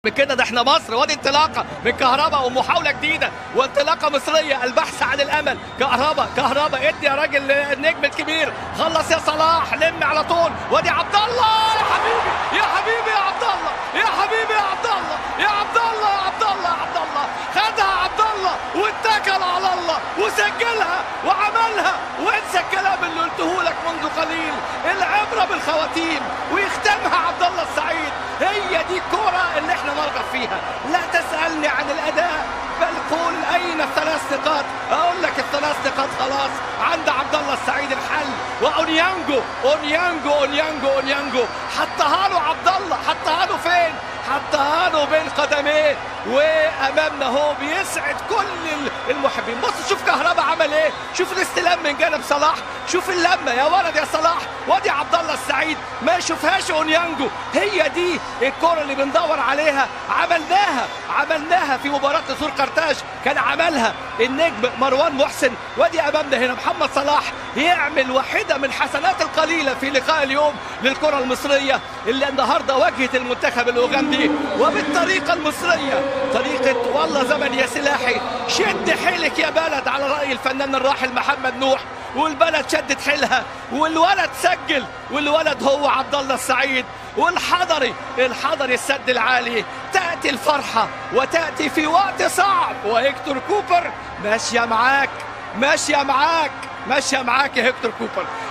من كده ده احنا مصر وادي انطلاقه من كهرباء ومحاوله جديده وانطلاقه مصريه البحث عن الامل كهرباء كهرباء ادي يا راجل النجم الكبير خلص يا صلاح لم على طول وادي عبد الله يا حبيبي يا حبيبي يا عبد الله يا حبيبي يا عبد الله يا عبد الله يا عبد الله يا عبد الله خدها عبد الله واتكل على الله وسجلها وعملها وانسى الكلام اللي قلته لك منذ قليل العبره بالخواتيم ويختمها عبد الله السعيد هي دي الكرة اللي احنا نرغب فيها لا تسألني عن الأداء بل قول أين الثلاث نقاط أقول لك الثلاث نقاط خلاص عند عبد الله السعيد الحل وأونيانجو أونيانجو أونيانجو أونيانجو حطها له عبد الله حطها له فين حطها له بين قدميه وامامنا هو بيسعد كل المحبين بص شوف كهربا عمل ايه شوف الاستلام من جانب صلاح شوف اللمه يا ولد يا صلاح وادي عبد الله السعيد ما يشوفهاش اونيانجو هي دي الكره اللي بندور عليها عملناها عملناها في مباراه نصور قرطاج كان عملها النجم مروان محسن وادي امامنا هنا محمد صلاح يعمل واحده من حسنات القليله في لقاء اليوم للكره المصريه اللي النهارده واجهت المنتخب الاوغندي وبالطريقه المصريه طريقه والله زمن يا سلاحي شد حيلك يا بلد على راي الفنان الراحل محمد نوح والبلد شدت حيلها والولد سجل والولد هو عبد الله السعيد والحضري الحضري السد العالي تاتي الفرحه وتاتي في وقت صعب وهيكتور كوبر ماشيه معاك ماشيه معاك ماشيه معاك يا هيكتور كوبر